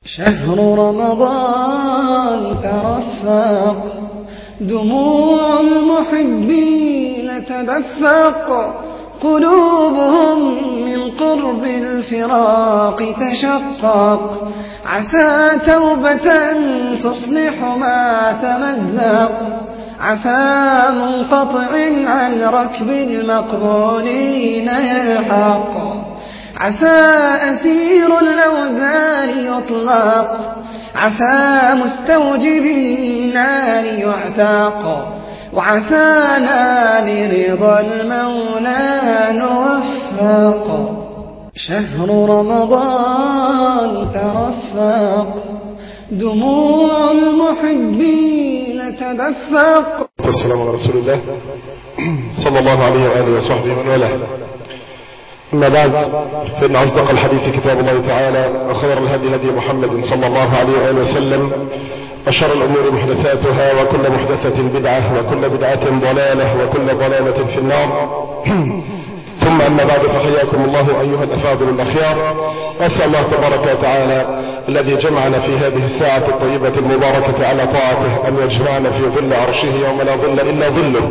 شهر رمضان ترفق دموع المحبين تدفق قلوبهم من قرب الفراق تشقق عسى توبة تصلح ما تمزق عسى منقطع عن ركب المقبولين يلحق عسى أسير الأوزار يطلق عسى مستوجب النار يعتاق وعسى نال رضا المولى نوفق شهر رمضان ترفق دموع المحبين تدفق والسلام على رسول الله صلى الله عليه وآله وصحبه من والاه أما بعد فإن أصدق الحديث كتاب الله تعالى وخير الهدي هدي محمد صلى الله عليه وآله وسلم وشر الأمور محدثاتها وكل محدثة بدعة وكل بدعة ضلالة وكل ضلالة في النار ثم أما بعد فحياكم الله أيها الأفاضل الأخيار وأسأل الله تبارك وتعالى الذي جمعنا في هذه الساعة الطيبة المباركة على طاعته أن يجمعنا في ظل عرشه يوم لا ظل إلا ظله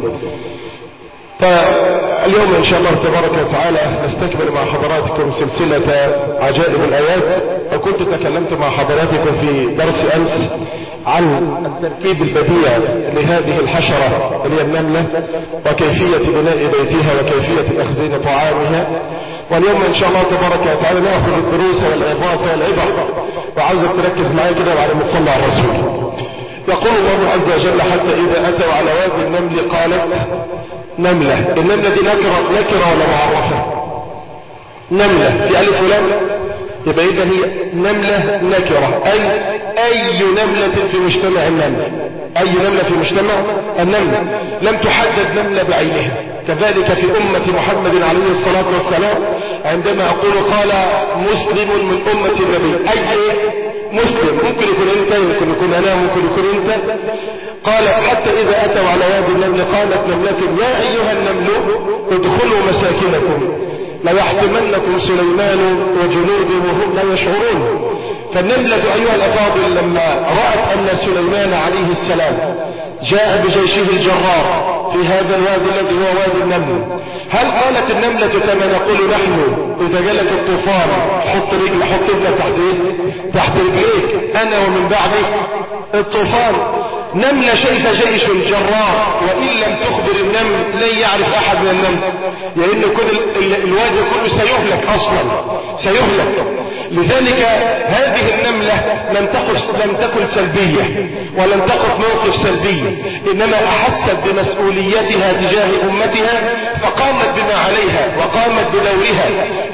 فاليوم إن شاء الله تبارك وتعالى نستكمل مع حضراتكم سلسلة عجائب الآيات وكنت تكلمت مع حضراتكم في درس أمس عن التركيب البديع لهذه الحشرة اللي هي النملة وكيفية بناء بيتها وكيفية تخزين طعامها واليوم إن شاء الله تبارك وتعالى نأخذ الدروس والعظات والعبر وعاوزك تركز معايا كده بعد ما تصلي على الرسول يقول الله عز وجل حتى إذا أتوا على وادي النمل قالت نملة النملة دي نكرة نكرة ولا معرفة نملة في ألف ولام يبقى إذا هي نملة نكرة أي أي نملة في مجتمع النمل أي نملة في مجتمع النمل لم تحدد نملة بعينها كذلك في أمة محمد عليه الصلاة والسلام عندما أقول قال مسلم من أمة النبي أي مسلم ممكن يكون أنت ممكن يكون أنا ممكن يكون أنت قال حتى إذا أتوا على وادي النمل قالت نملة يا أيها النمل ادخلوا مساكنكم ليحتمنكم سليمان وجنوده وهم لا يشعرون فالنملة أيها الأفاضل لما رأت أن سليمان عليه السلام جاء بجيشه الجرار في هذا الوادي الذي هو وادي النمل هل قالت النملة كما نقول نحن إذا جلت الطوفان حط رجل حط ابنك تحت ايه تحت رجليك أنا ومن بعدي الطوفان نملة شايفة جيش جرار وإن لم تخبر النمل لن يعرف أحد من النمل لأن كل الوادي كله سيهلك أصلا سيهلك لذلك هذه النملة لم تقف لم تكن سلبية ولم تقف موقف سلبي إنما أحست بمسؤوليتها تجاه أمتها فقامت بما عليها وقامت بدورها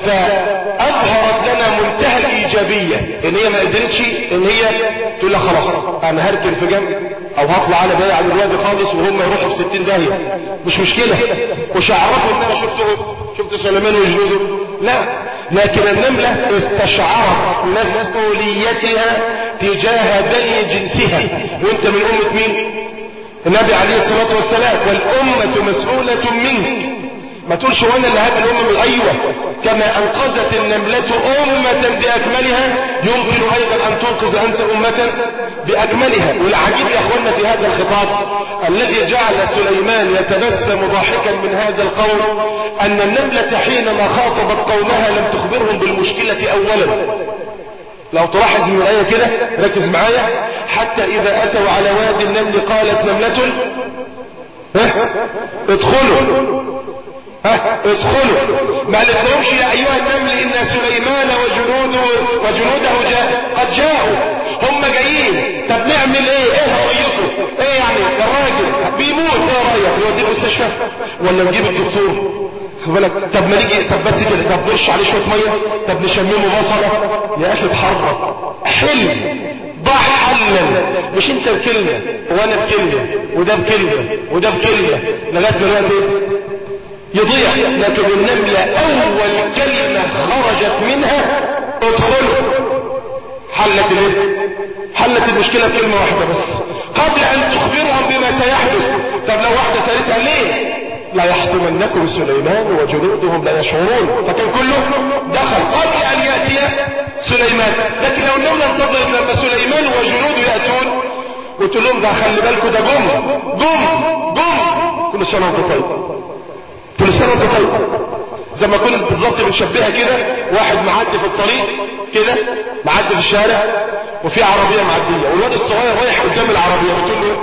فأظهرت لنا منتهى الإيجابية إن هي ما قدرتش إن هي تقول لها خلاص أنا هركن في جنب أو هطلع على بايع عن الوادي خالص وهم يروحوا في 60 داهية مش مشكلة مش هعرفوا إن أنا شفته شفت سليمان وجنوده لا لكن النملة استشعرت مسؤوليتها تجاه بني جنسها وانت من أمة مين النبي عليه الصلاة والسلام والأمة مسؤولة منك ما تقولش وانا اللي هذا الأمم أيوة كما أنقذت النملة أمة بأكملها يمكن أيضا أن تنقذ أنت أمة بأكملها والعجيب يا أخوانا في هذا الخطاب الذي جعل سليمان يتبسم ضاحكا من هذا القول أن النملة حينما خاطبت قومها لم تخبرهم بالمشكلة أولا لو تلاحظ من الآية كده ركز معايا حتى إذا أتوا على وادي النمل قالت نملة ها ادخلوا ها ادخلوا ما قالتلهمش يا أيها النمل إن سليمان وجنوده وجنوده جاء قد جاءوا هم جايين طب نعمل ايه ايه رأيكم ايه يعني الراجل بيموت ايه رأيك نوديه المستشفى ولا نجيب الدكتور خد بالك طب ما نيجي طب بس كده طب نرش عليه شويه ميه طب نشممه بصله يا اخي اتحرك حلم ضع حلا مش انت بكلمه وانا بكلمه وده بكلمه وده بكلمه لغايه ما الوقت يضيع لكن النمله اول كلمه خرجت منها ادخلوا حلت الايه حلت المشكله بكلمه واحده بس قبل ان تخبرهم بما سيحدث طب لو واحده سالتها ليه لا يحطمنكم سليمان وجنودهم لا يشعرون فكان كله دخل قبل ان يأتي سليمان لكن لو النملة انتظرت لما سليمان وجنوده يأتون وتقول لهم ده خلي بالكم ده جم جم جم كل سنة وانت طيب كل سنة وانت طيب زي ما كنت بالظبط بنشبهها كده واحد معدي في الطريق كده معدي في الشارع وفي عربية معدية والواد الصغير رايح قدام العربية بتقول له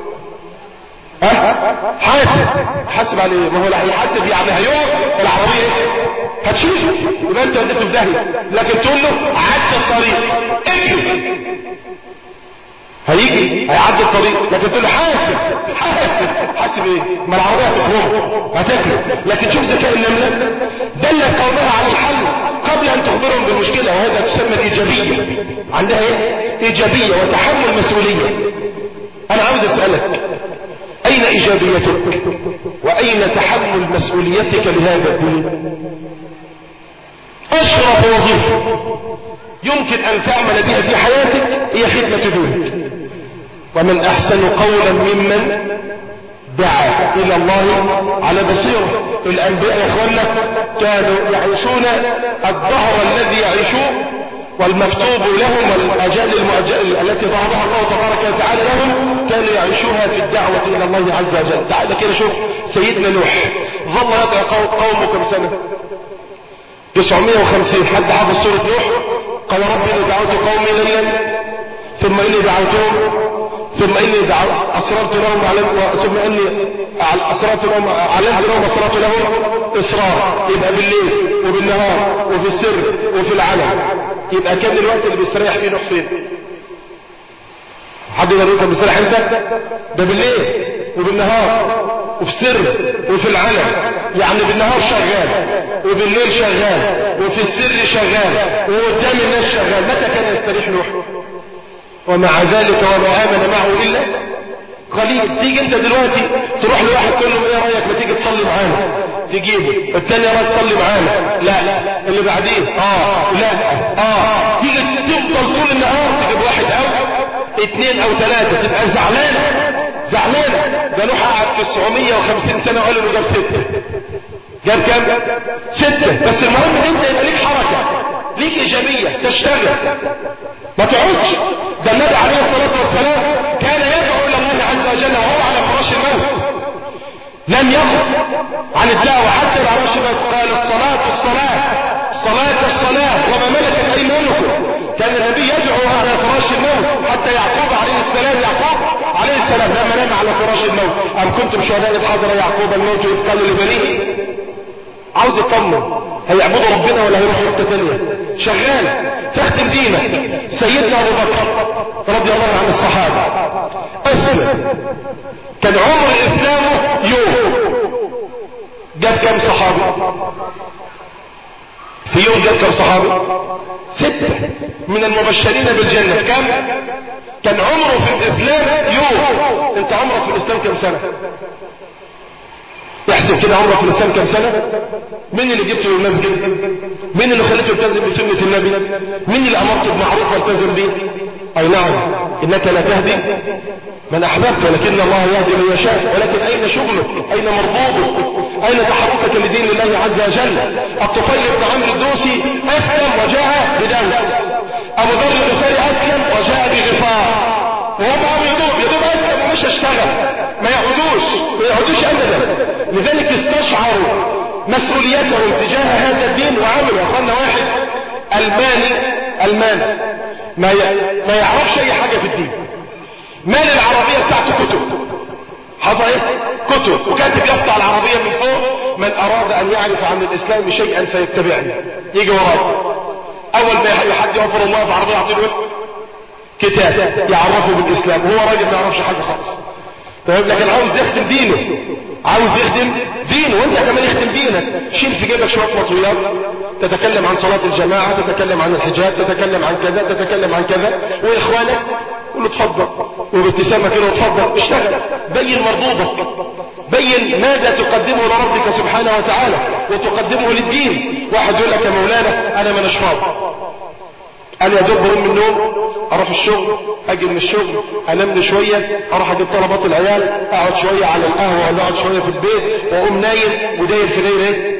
ها حاسب حاسب عليه ما هو لا هيحاسب يعني هيقف العربية ايه هتشيله يبقى انت وديته في داهية لكن تقول له عدى الطريق اجري هيجي هيعدي الطريق لكن تقول له حاسب حاسب حاسب ايه ما العربية هتخرم هتاكله لكن شوف ذكاء النملة دلت قومها على الحل قبل ان تخبرهم بالمشكلة وهذا تسمى الايجابية عندها ايه ايجابية وتحمل مسؤولية انا عاوز اسألك اين ايجابيتك واين تحمل مسؤوليتك لهذا الدين اشرف وظيفة يمكن ان تعمل بها في حياتك هي خدمة دينك ومن احسن قولا ممن دعا الى الله على بصيرة الانبياء يا اخوانا كانوا يعيشون الظهر الذي يعيشوه والمكتوب لهم والاجال المؤجل التي ضربها الله تبارك وتعالى لهم كانوا يعيشوها في الدعوة الى الله عز وجل تعال كده شوف سيدنا نوح ظل يدعو قومه كم سنة 950 حد حافظ سورة نوح قال رب اني دعوت قومي ليلا ثم اني دعوتهم ثم اني دعوت اسررت لهم علم ثم اني اسررت لهم علمت لهم اسررت لهم اصرار يبقى بالليل وبالنهار وفي السر وفي العلم يبقى كان الوقت اللي بيستريح فيه نوح فين حد يقول لكم بيستريح امتى ده بالليل وبالنهار وفي السر وفي العلم يعني بالنهار شغال وبالليل شغال وفي السر شغال وقدام الناس شغال متى كان يستريح نوح ومع ذلك وما آمن معه إلا قليل تيجي انت دلوقتي تروح لواحد تقول له ايه رأيك ما تيجي تصلي معانا تجيبه الثاني رايك تصلي معانا لا لا اللي بعديه اه لا اه تيجي تفضل طول النهار تجيب واحد او اثنين او ثلاثة تبقى زعلان زعلان ده نوح قعد 950 سنة وقالوا له جاب ستة جاب كام ستة بس المهم انت يبقى ليك حركة ليك ايجابية تشتغل ما تقعدش ده النبي عليه الصلاة والسلام كان يدعو الى الله عز وجل وهو على فراش الموت لم يقف عن الدعوة حتى العرش قال الصلاة الصلاة صلاة الصلاة وما ملكت ايمانكم كان النبي يدعو على فراش الموت حتى يعقوب عليه السلام يعقوب عليه السلام لما نام على فراش الموت أم كنتم شهداء إذ حضر يعقوب الموت إذ قال لبنيه عاوز يطمن هيعبدوا ربنا ولا هيروح حته ثانيه شغال تخدم دينك سيدنا ابو بكر رضي الله عن الصحابه اسلم كان عمر اسلامه يوم جاب كم صحابي في يوم جاب كم صحابي ستة من المبشرين بالجنة كم كان عمره في الاسلام يوم انت عمرك في الاسلام كم سنة احسب كده عمرك في الاسلام كم سنة مين اللي جبته للمسجد مين اللي خليته يلتزم بسنة النبي مين اللي امرته بمعروف والتزم به اي نعم انك لا تهدي من احببت ولكن الله يهدي من يشاء ولكن اين شغلك اين مرغوبك اين تحركك لدين الله عز وجل الطفيل بن عمرو الدوسي اسلم وجاء بدوس ابو ذر الغفاري اسلم وجاء بغفار وهم عم يدوب يدوب اسلم ومش اشتغل ما يعودوش ما يعودوش ابدا لذلك استشعروا مسؤوليتهم تجاه هذا الدين وعملوا اخوانا واحد الماني الماني ما ما يعرفش اي حاجة في الدين مال العربية بتاعته كتب حظى ايه كتب وكاتب يقطع العربية من فوق من اراد ان يعرف عن الاسلام شيئا فيتبعني يجي وراه اول ما حد يغفر الله في عربية يعطيه كتاب يعرفه بالاسلام وهو راجل ما يعرفش حاجة خالص فيقول لكن عاوز يخدم دينه عاوز يخدم دينه وانت كمان يخدم دينك شيل في جيبك شوية مطويات تتكلم عن صلاة الجماعة تتكلم عن الحجاب تتكلم عن كذا تتكلم عن كذا واخوانك قول له اتفضل وبابتسامة كده اتفضل اشتغل بين مرضوبك بين ماذا تقدمه لربك سبحانه وتعالى وتقدمه للدين واحد يقول لك يا مولانا انا من اشفاض انا يدب من النوم اروح الشغل اجي من الشغل انام لي شويه اروح اجيب طلبات العيال اقعد شويه على القهوه ولا اقعد شويه في البيت واقوم نايم وداير في غير ايه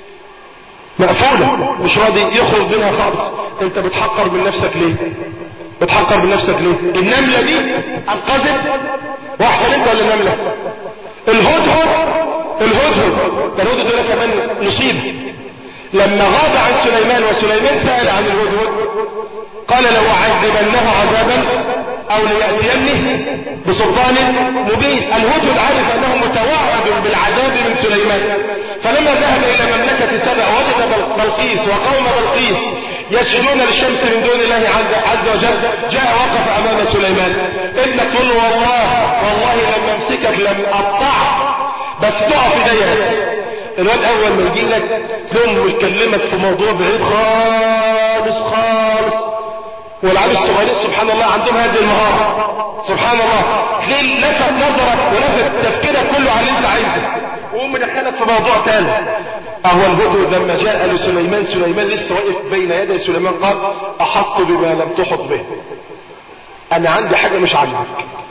مقفوله مش راضي يخرج منها خالص انت بتحقر من نفسك ليه بتحقر بنفسك ليه النملة دي انقذت واحسن انت ولا النملة الهدهد الهدهد ده الهدهد ده كمان نصيب لما غاب عن سليمان وسليمان سأل عن الهدهد قال له عذبنه عذابا او ليأتينه بسلطان مبين الهدهد عارف انه متوعد بالعذاب من سليمان فلما ذهب الى مملكة سبع وجد بلقيس وقوم بلقيس يسجدون للشمس من دون الله عز وجل جاء وقف امام سليمان ابنك تقول له والله والله لما امسكك لم اقطعك بس تقف ايديا الواد اول ما يجي لك لهم ويكلمك في موضوع بعيد خالص خالص والعيال الصغيرين سبحان الله عندهم هذه المهارة سبحان الله تلاقي لفت نظرك ولفت تفكيرك كله على اللي انت عايزه وقوم مدخلك في موضوع تاني اهو الهدهد لما جاء لسليمان سليمان لسه واقف بين يدي سليمان قال احط بما لم تحط به انا عندي حاجة مش عاجبك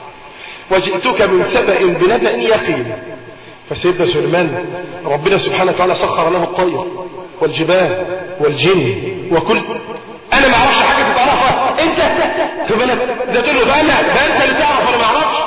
وجئتك من سبأ بنبأ يقين فسيدنا سليمان ربنا سبحانه وتعالى سخر له الطير والجبال والجن وكل انا ما اعرفش حاجه تعرفها انت في بالك ده تقول له ده انا ده انت اللي تعرف انا ما اعرفش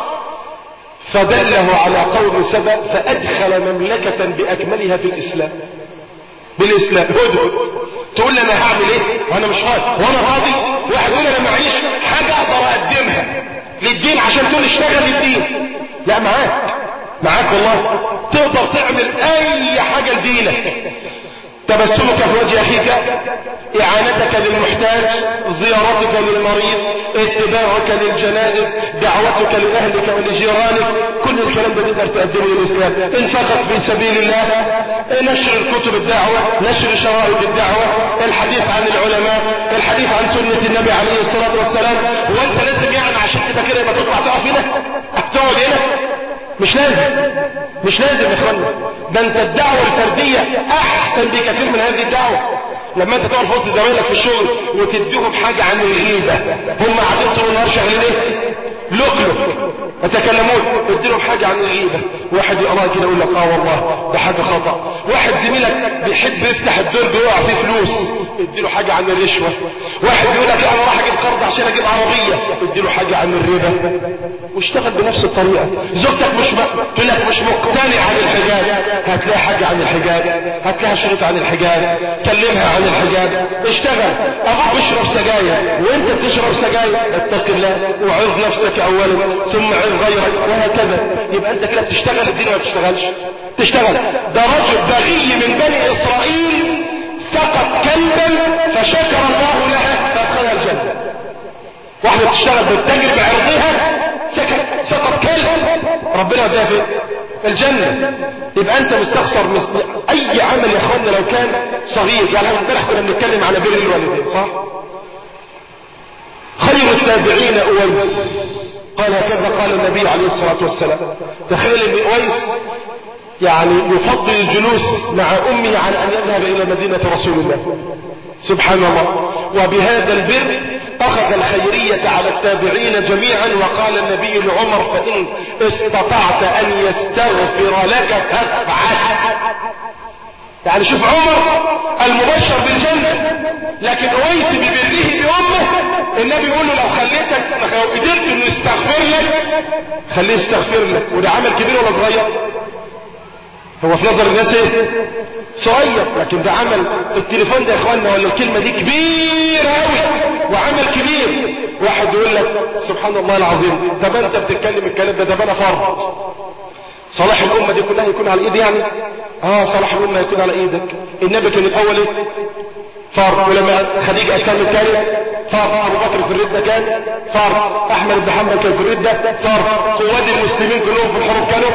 فدله على قوم سبأ فادخل مملكه باكملها في الاسلام بالاسلام هدهد تقول لي انا هعمل ايه وانا مش فاضي وانا فاضي واحد يقول انا معيش حاجه اقدر اقدمها للدين عشان تقول اشتغل للدين لا معاك معاك والله تقدر تعمل اي حاجة لدينك تبسمك في وجه اخيك اعانتك للمحتاج زيارتك للمريض اتباعك للجنائز دعوتك لاهلك ولجيرانك كل الكلام ده تقدر تقدمه للاسلام انفقت في سبيل الله نشر الكتب الدعوة نشر شرائط الدعوة الحديث عن العلماء الحديث عن سنة النبي عليه الصلاة والسلام هو انت لازم يعني عشان كده كده يبقى تطلع تقف هنا تقعد هنا مش لازم مش لازم يا اخوانا ده انت الدعوة الفردية احسن بكثير من هذه الدعوة لما انت تقعد في وسط زمايلك في الشغل وتديهم حاجة عن الغيبة هم قاعدين طول النهار شغالين ايه لوك لوك يتكلمون اديلهم حاجة عن الغيبة واحد يقرأ كده يقول لك اه والله ده حاجة خطأ واحد زميلك بيحب يفتح الدور بيقع فيه فلوس اديله حاجة عن الرشوة واحد يقول لك انا راح اجيب قرض عشان اجيب عربية اديله حاجة عن الربا واشتغل بنفس الطريقة زوجتك مش م... تقول لك مش مقتنع عن الحجاب هتلاقي حاجة عن الحجاب هتلاقي شروط عن الحجاب كلمها عن الحجاب اشتغل ابوك بيشرب سجاير وانت بتشرب سجاير اتق الله وعظ نفسك اولا ثم عظ غيرك وهكذا يبقى انت كده بتشتغل الدين ولا بتشتغلش تشتغل ده رجل بغي من بني اسرائيل سقط كلبا فشكر الله لها فادخلها الجنة واحدة بتشتغل بتتاجر بعرضها سكت سقط كلب ربنا وداها فين الجنة يبقى انت مستخسر مثل اي عمل يا اخوانا لو كان صغير يعني امبارح كنا بنتكلم على بر الوالدين صح خير التابعين اويس قال هكذا قال النبي عليه الصلاة والسلام تخيل ان اويس يعني يفضل الجلوس مع امه عن ان يذهب الى مدينة رسول الله سبحان الله وبهذا البر اخذ الخيرية على التابعين جميعا وقال النبي لعمر فان استطعت ان يستغفر لك فافعل يعني شوف عمر المبشر بالجنة لكن اويس ببره بامه النبي يقول له لو خليتك لو قدرت انه يستغفر لك خليه يستغفر لك وده عمل كبير ولا صغير هو في نظر الناس ايه صغير لكن ده عمل التليفون ده يا اخوانا ولا الكلمة دي كبيرة قوي وعمل كبير واحد يقول لك سبحان الله العظيم ده ما انت بتتكلم الكلام ده ده انا فرض صلاح الامة دي كلها يكون على ايدي يعني اه صلاح الامة يكون على ايدك النبي كان الاول ايه فرض ولما خديجة اسلام الثاني فرض ابو بكر في الردة كان فرض احمد بن حنبل كان في الردة فرض قواد المسلمين كلهم في الحروب كانوا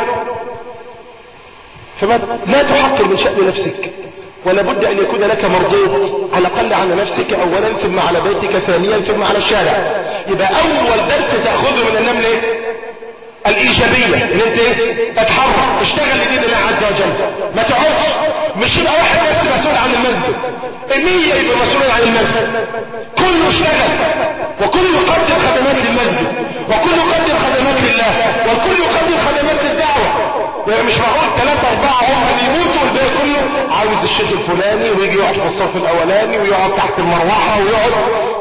فما لا تحقر من شأن نفسك ولا بد ان يكون لك مردود على الاقل على نفسك اولا ثم على بيتك ثانيا ثم على الشارع يبقى اول درس تأخذه من النمل ايه الايجابية ان انت ايه اتحرك اشتغل لدين الله عز وجل ما تقعدش مش يبقى واحد بس مسؤول عن المسجد المية يبقى مسؤول عن المسجد كله اشتغل وكله قدم خدمات للمسجد وكله قدم خدمات لله والكل يقدم خدمات للدعوة يعني مش معقول ثلاثة أربعة هم اللي يموتوا والباقي كله عاوز الشيخ الفلاني ويجي يقعد في الصف الأولاني ويقعد تحت المروحة ويقعد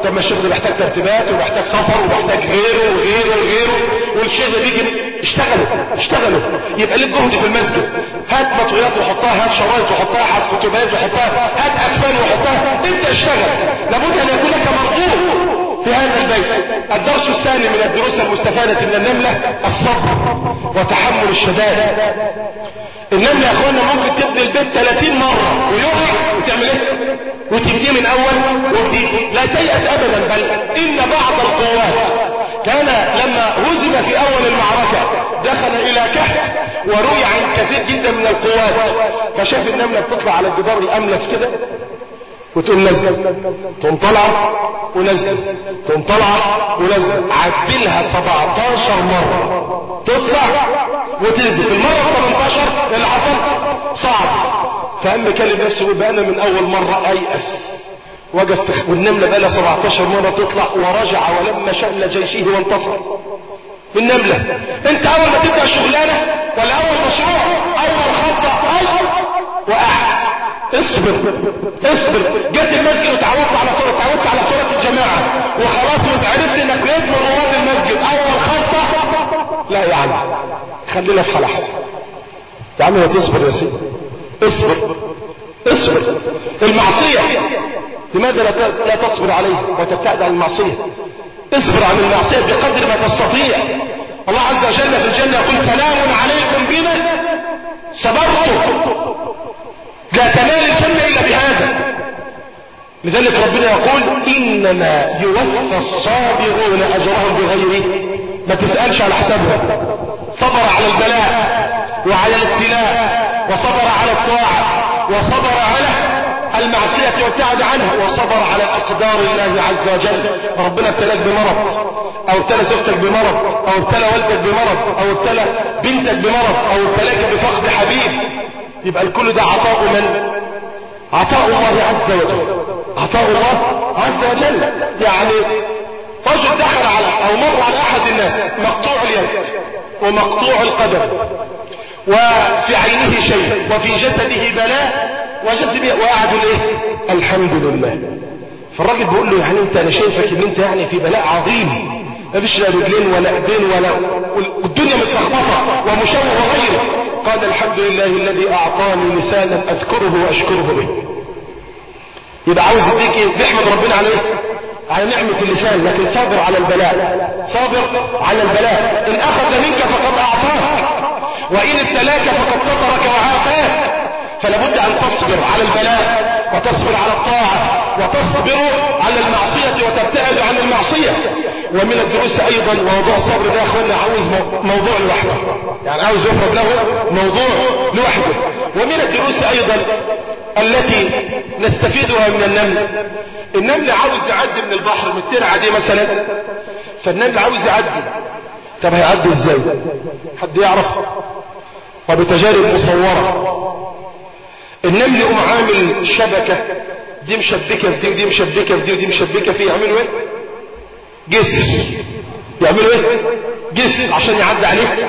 طب ما الشيخ ده محتاج ترتيبات ومحتاج سفر ومحتاج غيره وغيره وغيره والشيخ ده بيجي اشتغلوا اشتغلوا يبقى ليك جهد في المسجد هات مطويات وحطها هات شرايط وحطها هات كتبات وحطها هات اكفان وحطها انت اشتغل لابد ان يكون لك مرغوب في هذا البيت الدرس الثاني من الدروس المستفادة من النملة الصبر وتحمل الشدائد النملة يا اخوانا ممكن تبني البيت 30 مرة ويقع وتعمل ايه وتبنيه من اول وجديد لا تيأس ابدا بل ان بعض القوات كان لما هزم في اول المعركة دخل الى كهف وروي عن كثير جدا من القوات فشاف النملة بتطلع على الجدار الاملس كده وتقوم نزل تقوم طالعه ونزل تقوم طالعه ونزل عدلها 17 مرة تطلع وتنزل في المرة 18 اللي حصل صعب فقام كلم نفسه يقول بقى انا من اول مرة ايأس وجد والنملة بقى لها 17 مرة تطلع ورجع ولما شمل جيشه وانتصر النملة انت اول ما تبدأ شغلانة ولا اول مشروع اول خطة اول وقعت اصبر اصبر جيت المسجد وتعودت على صلاة تعودت على صلاة الجماعة وخلاص وعرفت انك بقيت من رواد المسجد اول خطة لا يا عم خلينا في حال احسن يا عم ما تصبر يا سيدي اصبر اصبر المعصية لماذا لا لا تصبر عليه وتبتعد عن المعصية اصبر عن المعصية بقدر ما تستطيع الله عز وجل في الجنة يقول سلام عليكم بما صبرتم لا تنال الجنة إلا بهذا لذلك ربنا يقول إنما يوفى الصابرون أجرهم بغير ما تسألش على حسابهم صبر على البلاء وعلى الابتلاء وصبر على الطاعة وصبر على المعصية وابتعد عنها وصبر على أقدار الله عز وجل ربنا ابتلاك بمرض أو ابتلى زوجتك بمرض أو ابتلى والدك بمرض أو ابتلى بنتك بمرض أو ابتلاك بفقد حبيب يبقى الكل ده عطاء من عطاء الله عز وجل عطاء الله عز وجل يعني رجل دخل على او مر على احد الناس مقطوع اليد ومقطوع القدم وفي عينه شيء وفي جسده بلاء وجسده وقعدوا ايه الحمد لله فالراجل بيقول له يعني انت انا شايفك ان انت يعني في بلاء عظيم ما فيش لا رجلين ولا ايدين ولا والدنيا متلخبطه ومشوه وغيره قال الحمد لله الذي اعطاني لسانا اذكره واشكره به يبقى عاوز يديك ايه بيحمد ربنا على ايه على نعمة اللسان لكن صابر على البلاء صابر على البلاء ان اخذ منك فقد اعطاك وان ابتلاك فقد سطرك وعافاك فلابد ان تصبر على البلاء وتصبر على الطاعة وتصبر على المعصية وتبتعد عن المعصية ومن الدروس ايضا موضوع الصبر ده اخوانا عاوز موضوع لوحده يعني عاوز يفرض له موضوع لوحده ومن الدروس ايضا التي نستفيدها من النمل النمل عاوز يعدي من البحر من الترعة دي مثلا فالنمل عاوز يعدي طب هيعدي ازاي حد يعرف وبتجارب مصورة النمل يقوم عامل شبكة دي مشبكة في دي ودي مشبكة في دي ودي مشبكة فيه يعملوا ايه جسر يعملوا ايه جسر عشان يعدي عليه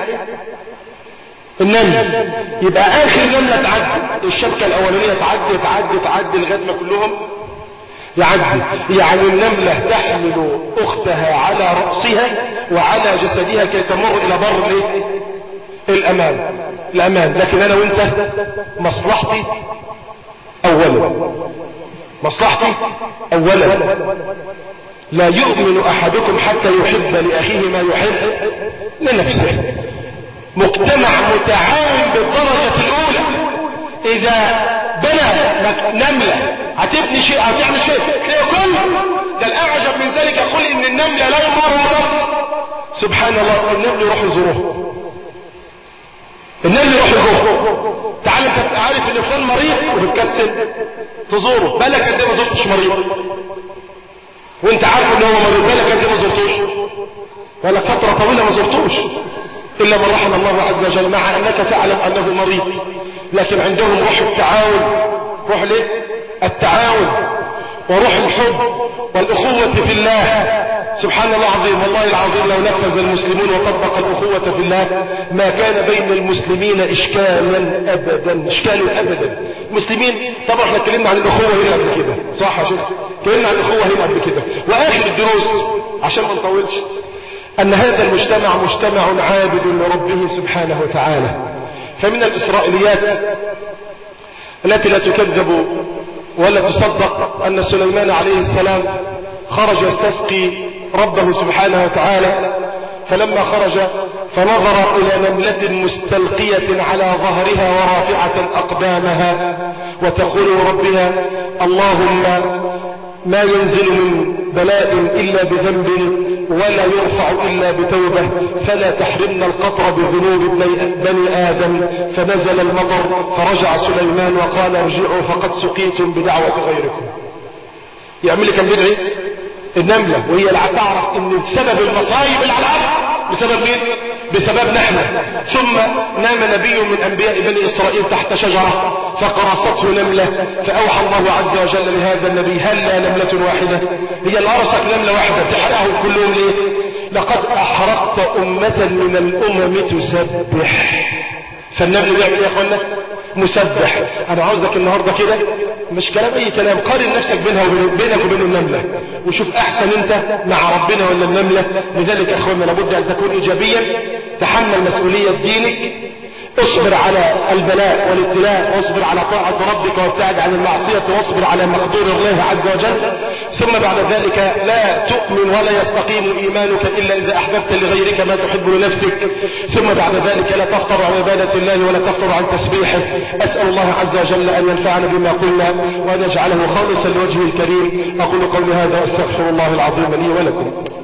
النمل يبقى اخر نملة تعدي الشبكة الاولانية تعدي تعدي تعدي لغاية ما كلهم يعدي يعني النملة تحمل اختها على رأسها وعلى جسدها كي تمر الى بر الايه الامان الامان لكن انا وانت مصلحتي اولا مصلحتي اولا لا يؤمن احدكم حتى يحب لاخيه ما يحب لنفسه مجتمع متعاون بالدرجة الاولى اذا بنى نملة هتبني شيء هتعمل شيء تلاقي كل ده الاعجب من ذلك يقول ان النملة لو مرضت سبحان الله النمل يروح يزوره النمل يروح يزوره تعال انت عارف ان فلان مريض وبتكسل تزوره بالك قد ايه ما زرتش مريض وانت عارف ان هو مريض بالك قد ايه ما زرتوش بالك فتره طويله ما زرتوش الا من رحم الله عز وجل مع انك تعلم انه مريض لكن عندهم روح التعاون روح ليه التعاون وروح الحب والأخوة في الله سبحان الله العظيم والله العظيم لو نفذ المسلمون وطبق الأخوة في الله ما كان بين المسلمين إشكالا أبدا إشكال أبدا المسلمين طبعا احنا اتكلمنا عن الاخوه هنا قبل كده صح يا شيخ اتكلمنا عن الاخوه هنا قبل كده واخر الدروس عشان ما نطولش ان هذا المجتمع مجتمع عابد لربه سبحانه وتعالى فمن الاسرائيليات التي لا تكذب ولا تصدق ان سليمان عليه السلام خرج يستسقي ربه سبحانه وتعالى فلما خرج فنظر إلى نملة مستلقية على ظهرها ورافعة أقدامها وتقول ربها اللهم ما ينزل من بلاء إلا بذنب ولا يرفع إلا بتوبة فلا تحرمنا القطر بذنوب بني آدم فنزل المطر فرجع سليمان وقال ارجعوا فقد سقيتم بدعوة غيركم يعمل كم بدعي النملة وهي اللي تعرف ان سبب المصايب اللي على الارض بسبب مين بسببنا احنا ثم نام نبي من انبياء بني اسرائيل تحت شجرة فقرصته نملة فاوحى الله عز وجل لهذا النبي هل لا نملة واحدة هي اللي ارسك نملة واحدة تحرقهم كلهم ليه لقد احرقت امة من الامم تسبح فالنبي بيعمل ايه يا اخوانا مسبح انا عاوزك النهاردة كده مش كلام اي كلام قارن نفسك بينها وبين بينك وبين النملة وشوف احسن انت مع ربنا ولا النملة لذلك يا اخوانا لابد ان تكون ايجابيا تحمل مسؤولية دينك اصبر على البلاء والابتلاء واصبر على طاعة ربك وابتعد عن المعصية واصبر على مقدور الله عز وجل ثم بعد ذلك لا تؤمن ولا يستقيم إيمانك إلا إذا أحببت لغيرك ما تحب لنفسك ثم بعد ذلك لا تفطر عن عبادة الله ولا تفطر عن تسبيحه أسأل الله عز وجل أن ينفعنا بما قلنا وأن يجعله خالصا لوجهه الكريم أقول قولي هذا أستغفر الله العظيم لي ولكم